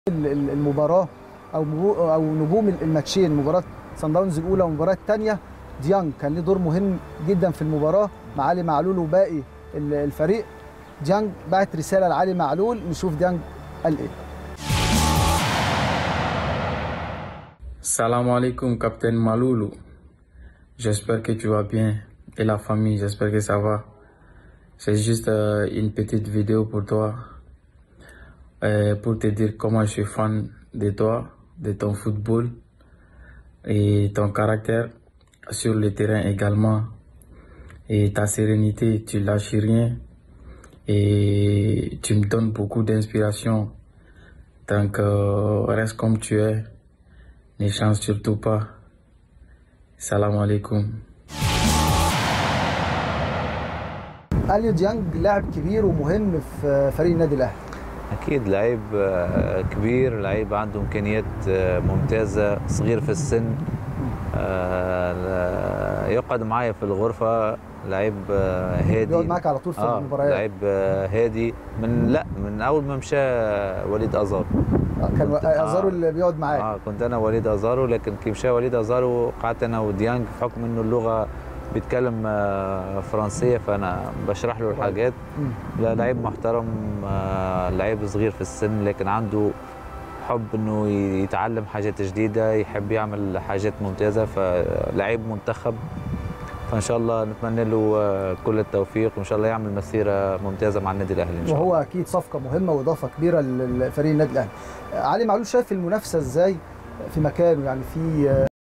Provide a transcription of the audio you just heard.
المباراه او او نجوم الماتشين مباراه صن داونز الاولى والمباراه الثانيه ديانج كان له دور مهم جدا في المباراه مع علي معلول وباقي الفريق ديانج بعت رساله لعلي معلول نشوف ديانج قال ايه Salam alaikum, capitaine Maloulou. J'espère que tu vas bien. Et la famille, j'espère que ça va. C'est juste euh, une petite vidéo pour toi. Euh, pour te dire comment je suis fan de toi, de ton football et ton caractère sur le terrain également. Et ta sérénité, tu lâches rien. Et tu me donnes beaucoup d'inspiration. Donc, euh, reste comme tu es. Ne change surtout pas. Salam alaikum. اليو ديانج لاعب كبير ومهم في فريق النادي الاهلي اكيد لعيب آه، كبير لعيب عنده امكانيات آه، ممتازه صغير في السن آه، يقعد معايا في الغرفه لعيب آه، هادي بيقعد معاك على طول في اه المباريات لعيب آه، هادي من لا من اول ما مشى وليد ازار كان كنت- ازارو آه. اللي بيقعد معاك اه كنت انا وليد ازارو لكن كي مشى وليد ازارو قعدت انا وديانج بحكم انه اللغه بيتكلم آه، فرنسيه فانا بشرح له الحاجات مم. لا لعيب محترم آه، لعيب صغير في السن لكن عنده حب انه يتعلم حاجات جديده يحب يعمل حاجات ممتازه فلعيب منتخب فان شاء الله نتمنى له آه، كل التوفيق وان شاء الله يعمل مسيره ممتازه مع النادي الاهلي ان شاء الله وهو اكيد صفقه مهمه واضافه كبيره لفريق النادي الاهلي علي معلول شايف المنافسه ازاي في مكانه يعني في